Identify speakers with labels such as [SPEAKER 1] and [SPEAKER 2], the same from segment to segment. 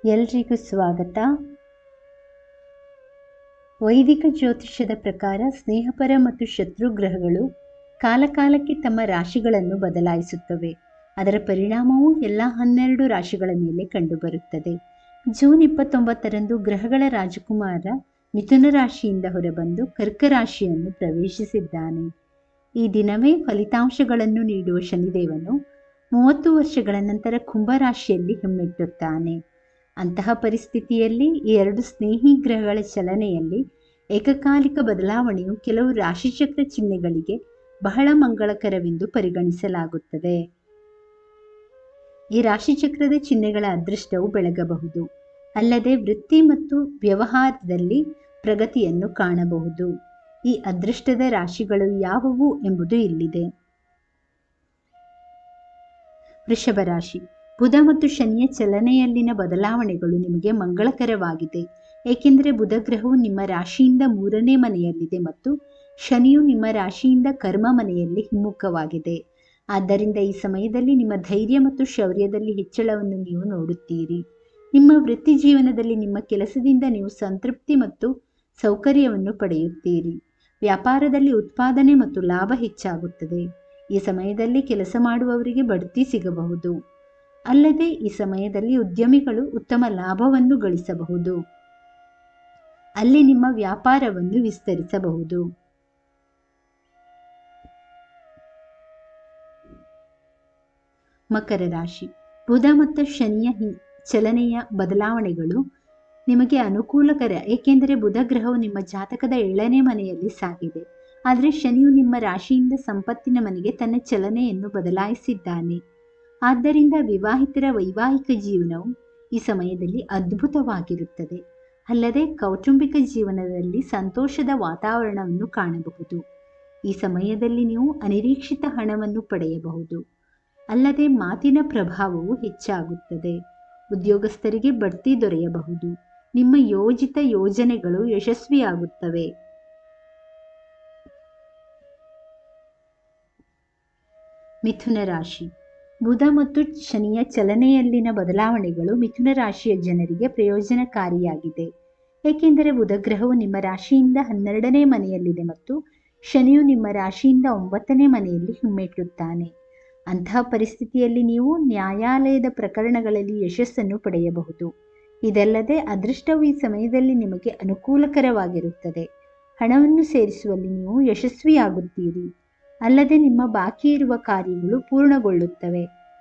[SPEAKER 1] ಎಲ್ರಿಗೂ ಸ್ವಾಗತ ವೈದಿಕ ಜ್ಯೋತಿಷ್ಯದ ಪ್ರಕಾರ ಸ್ನೇಹಪರ ಮತ್ತು ಶತ್ರು ಗ್ರಹಗಳು ಕಾಲಕಾಲಕ್ಕೆ ತಮ್ಮ ರಾಶಿಗಳನ್ನು ಬದಲಾಯಿಸುತ್ತವೆ ಅದರ ಪರಿಣಾಮವು ಎಲ್ಲ ಹನ್ನೆರಡು ರಾಶಿಗಳ ಮೇಲೆ ಕಂಡುಬರುತ್ತದೆ ಜೂನ್ ಇಪ್ಪತ್ತೊಂಬತ್ತರಂದು ಗ್ರಹಗಳ ರಾಜಕುಮಾರ ಮಿಥುನ ರಾಶಿಯಿಂದ ಹೊರಬಂದು ಕರ್ಕ ರಾಶಿಯನ್ನು ಪ್ರವೇಶಿಸಿದ್ದಾನೆ ಈ ದಿನವೇ ಫಲಿತಾಂಶಗಳನ್ನು ನೀಡುವ ಶನಿದೇವನು ಮೂವತ್ತು ವರ್ಷಗಳ ನಂತರ ಕುಂಭರಾಶಿಯಲ್ಲಿ ಹಿಮ್ಮೆಟ್ಟುತ್ತಾನೆ ಅಂತಹ ಪರಿಸ್ಥಿತಿಯಲ್ಲಿ ಈ ಎರಡು ಸ್ನೇಹಿ ಗ್ರಹಗಳ ಚಲನೆಯಲ್ಲಿ ಏಕಕಾಲಿಕ ಬದಲಾವಣೆಯು ಕೆಲವು ರಾಶಿಚಕ್ರ ಚಿಹ್ನೆಗಳಿಗೆ ಬಹಳ ಮಂಗಳಕರವೆಂದು ಪರಿಗಣಿಸಲಾಗುತ್ತದೆ ಈ ರಾಶಿಚಕ್ರದ ಚಿಹ್ನೆಗಳ ಅದೃಷ್ಟವು ಬೆಳಗಬಹುದು ಅಲ್ಲದೆ ವೃತ್ತಿ ಮತ್ತು ವ್ಯವಹಾರದಲ್ಲಿ ಪ್ರಗತಿಯನ್ನು ಕಾಣಬಹುದು ಈ ಅದೃಷ್ಟದ ರಾಶಿಗಳು ಯಾವುವು ಎಂಬುದು ಇಲ್ಲಿದೆ ವೃಷಭ ರಾಶಿ ಬುಧ ಮತ್ತು ಶನಿಯ ಚಲನೆಯಲ್ಲಿನ ಬದಲಾವಣೆಗಳು ನಿಮಗೆ ಮಂಗಳಕರವಾಗಿದೆ ಏಕೆಂದರೆ ಬುಧ ಗ್ರಹವು ನಿಮ್ಮ ರಾಶಿಯಿಂದ ಮೂರನೇ ಮನೆಯಲ್ಲಿದೆ ಮತ್ತು ಶನಿಯು ನಿಮ್ಮ ರಾಶಿಯಿಂದ ಕರ್ಮ ಮನೆಯಲ್ಲಿ ಹಿಮ್ಮುಖವಾಗಿದೆ ಆದ್ದರಿಂದ ಈ ಸಮಯದಲ್ಲಿ ನಿಮ್ಮ ಧೈರ್ಯ ಮತ್ತು ಶೌರ್ಯದಲ್ಲಿ ಹೆಚ್ಚಳವನ್ನು ನೀವು ನೋಡುತ್ತೀರಿ ನಿಮ್ಮ ವೃತ್ತಿ ಜೀವನದಲ್ಲಿ ನಿಮ್ಮ ಕೆಲಸದಿಂದ ನೀವು ಸಂತೃಪ್ತಿ ಮತ್ತು ಸೌಕರ್ಯವನ್ನು ಪಡೆಯುತ್ತೀರಿ ವ್ಯಾಪಾರದಲ್ಲಿ ಉತ್ಪಾದನೆ ಮತ್ತು ಲಾಭ ಹೆಚ್ಚಾಗುತ್ತದೆ ಈ ಸಮಯದಲ್ಲಿ ಕೆಲಸ ಮಾಡುವವರಿಗೆ ಬಡ್ತಿ ಸಿಗಬಹುದು ಅಲ್ಲದೆ ಈ ಸಮಯದಲ್ಲಿ ಉದ್ಯಮಿಗಳು ಉತ್ತಮ ಲಾಭವನ್ನು ಗಳಿಸಬಹುದು ಅಲ್ಲಿ ನಿಮ್ಮ ವ್ಯಾಪಾರವನ್ನು ವಿಸ್ತರಿಸಬಹುದು ಮಕರ ರಾಶಿ ಬುಧ ಮತ್ತು ಶನಿಯ ಚಲನೆಯ ಬದಲಾವಣೆಗಳು ನಿಮಗೆ ಅನುಕೂಲಕರ ಏಕೆಂದರೆ ಬುಧ ಗ್ರಹವು ನಿಮ್ಮ ಜಾತಕದ ಏಳನೇ ಮನೆಯಲ್ಲಿ ಸಾಗಿದೆ ಆದರೆ ಶನಿಯು ನಿಮ್ಮ ರಾಶಿಯಿಂದ ಸಂಪತ್ತಿನ ಮನೆಗೆ ತನ್ನ ಚಲನೆಯನ್ನು ಬದಲಾಯಿಸಿದ್ದಾನೆ ಆದ್ದರಿಂದ ವಿವಾಹಿತರ ವೈವಾಹಿಕ ಜೀವನವು ಈ ಸಮಯದಲ್ಲಿ ಅದ್ಭುತವಾಗಿರುತ್ತದೆ ಅಲ್ಲದೆ ಕೌಟುಂಬಿಕ ಜೀವನದಲ್ಲಿ ಸಂತೋಷದ ವಾತಾವರಣವನ್ನು ಕಾಣಬಹುದು ಈ ಸಮಯದಲ್ಲಿ ನೀವು ಅನಿರೀಕ್ಷಿತ ಹಣವನ್ನು ಪಡೆಯಬಹುದು ಅಲ್ಲದೆ ಮಾತಿನ ಪ್ರಭಾವವು ಹೆಚ್ಚಾಗುತ್ತದೆ ಉದ್ಯೋಗಸ್ಥರಿಗೆ ಬಡ್ತಿ ದೊರೆಯಬಹುದು ನಿಮ್ಮ ಯೋಜಿತ ಯೋಜನೆಗಳು ಯಶಸ್ವಿಯಾಗುತ್ತವೆ ಮಿಥುನ ರಾಶಿ ಬುಧ ಮತ್ತು ಶನಿಯ ಚಲನೆಯಲ್ಲಿನ ಬದಲಾವಣೆಗಳು ಮಿಥುನ ರಾಶಿಯ ಜನರಿಗೆ ಪ್ರಯೋಜನಕಾರಿಯಾಗಿದೆ ಏಕೆಂದರೆ ಬುಧ ಗ್ರಹವು ನಿಮ್ಮ ರಾಶಿಯಿಂದ ಹನ್ನೆರಡನೇ ಮನೆಯಲ್ಲಿದೆ ಮತ್ತು ಶನಿಯು ನಿಮ್ಮ ರಾಶಿಯಿಂದ ಒಂಬತ್ತನೇ ಮನೆಯಲ್ಲಿ ಹಿಮ್ಮೆಟ್ಟುತ್ತಾನೆ ಅಂತಹ ಪರಿಸ್ಥಿತಿಯಲ್ಲಿ ನೀವು ನ್ಯಾಯಾಲಯದ ಪ್ರಕರಣಗಳಲ್ಲಿ ಯಶಸ್ಸನ್ನು ಪಡೆಯಬಹುದು ಇದಲ್ಲದೆ ಅದೃಷ್ಟವು ಈ ಸಮಯದಲ್ಲಿ ನಿಮಗೆ ಅನುಕೂಲಕರವಾಗಿರುತ್ತದೆ ಹಣವನ್ನು ಸೇರಿಸುವಲ್ಲಿ ನೀವು ಯಶಸ್ವಿಯಾಗುತ್ತೀರಿ ಅಲ್ಲದೆ ನಿಮ್ಮ ಬಾಕಿ ಇರುವ ಕಾರ್ಯಗಳು ಪೂರ್ಣಗೊಳ್ಳುತ್ತವೆ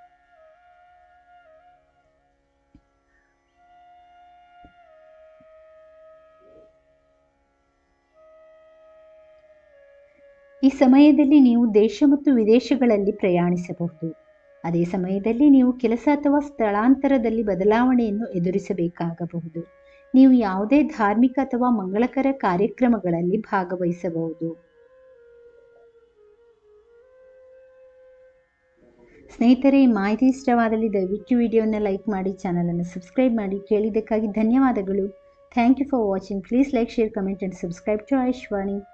[SPEAKER 1] ಈ ಸಮಯದಲ್ಲಿ ನೀವು ದೇಶ ಮತ್ತು ವಿದೇಶಗಳಲ್ಲಿ ಪ್ರಯಾಣಿಸಬಹುದು ಅದೇ ಸಮಯದಲ್ಲಿ ನೀವು ಕೆಲಸ ಅಥವಾ ಸ್ಥಳಾಂತರದಲ್ಲಿ ಬದಲಾವಣೆಯನ್ನು ಎದುರಿಸಬೇಕಾಗಬಹುದು ನೀವು ಯಾವುದೇ ಧಾರ್ಮಿಕ ಅಥವಾ ಮಂಗಳಕರ ಕಾರ್ಯಕ್ರಮಗಳಲ್ಲಿ ಭಾಗವಹಿಸಬಹುದು ಸ್ನೇಹಿತರೆ ಈ ಮಾಹಿತಿ ಇಷ್ಟವಾದಲ್ಲಿ ದಯವಿಟ್ಟು ವಿಡಿಯೋನ ಲೈಕ್ ಮಾಡಿ ಚಾನಲನ್ನು ಸಬ್ಸ್ಕ್ರೈಬ್ ಮಾಡಿ ಕೇಳಿದ್ದಕ್ಕಾಗಿ ಧನ್ಯವಾದಗಳು thank you for watching please like share comment and subscribe to ಆಯುಷ್ವಾಣಿ